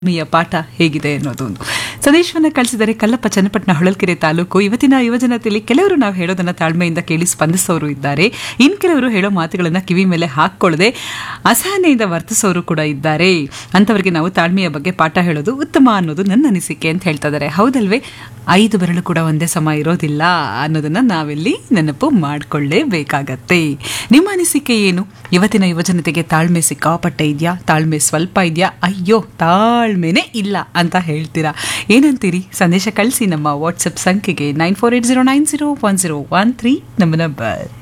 ತಾಳ್ಮೆಯ ಪಾಠ ಹೇಗಿದೆ ಅನ್ನೋದು ಒಂದು ಸಂದೇಶವನ್ನ ಕಳಿಸಿದರೆ ಕಲ್ಲಪ್ಪ ಚನ್ನಪಟ್ಟಣ ಹೊಳಲ್ಕೆರೆ ತಾಲೂಕು ಇವತ್ತಿನ ಯುವಜನತೆಯಲ್ಲಿ ಕೆಲವರು ನಾವು ಹೇಳೋದನ್ನ ತಾಳ್ಮೆಯಿಂದ ಕೇಳಿ ಸ್ಪಂದಿಸೋರು ಇದ್ದಾರೆ ಇನ್ ಕೆಲವರು ಹೇಳೋ ಮಾತುಗಳನ್ನ ಕಿವಿ ಮೇಲೆ ಹಾಕೊಳ್ಳದೆ ಅಸಹನೆಯಿಂದ ವರ್ತಿಸೋರು ಕೂಡ ಇದ್ದಾರೆ ಅಂತವರಿಗೆ ನಾವು ತಾಳ್ಮೆಯ ಬಗ್ಗೆ ಪಾಠ ಹೇಳೋದು ಉತ್ತಮ ಅನ್ನೋದು ನನ್ನ ಅನಿಸಿಕೆ ಅಂತ ಹೇಳ್ತಾ ಇದ್ದಾರೆ ಹೌದಲ್ವೇ ಐದು ಬೆರಳು ಕೂಡ ಒಂದೇ ಸಮ ಇರೋದಿಲ್ಲ ಅನ್ನೋದನ್ನ ನಾವಿಲ್ಲಿ ನೆನಪು ಮಾಡಿಕೊಳ್ಳೇಬೇಕಾಗತ್ತೆ ನಿಮ್ಮ ಅನಿಸಿಕೆ ಏನು ಇವತ್ತಿನ ಯುವಜನತೆಗೆ ತಾಳ್ಮೆ ಸಿಕ್ಕಾಪಟ್ಟೆ ಇದೆಯಾ ತಾಳ್ಮೆ ಸ್ವಲ್ಪ ಇದೆಯಾ ಅಯ್ಯೋ ತಾಳ್ಮೆನೇ ಇಲ್ಲ ಅಂತ ಹೇಳ್ತೀರಾ ಏನಂತೀರಿ ಸಂದೇಶ ಕಳಿಸಿ ನಮ್ಮ ವಾಟ್ಸಪ್ ಸಂಖ್ಯೆಗೆ nine four eight zero nine zero one zero one three ನಮ್ಮ ನಂಬರ್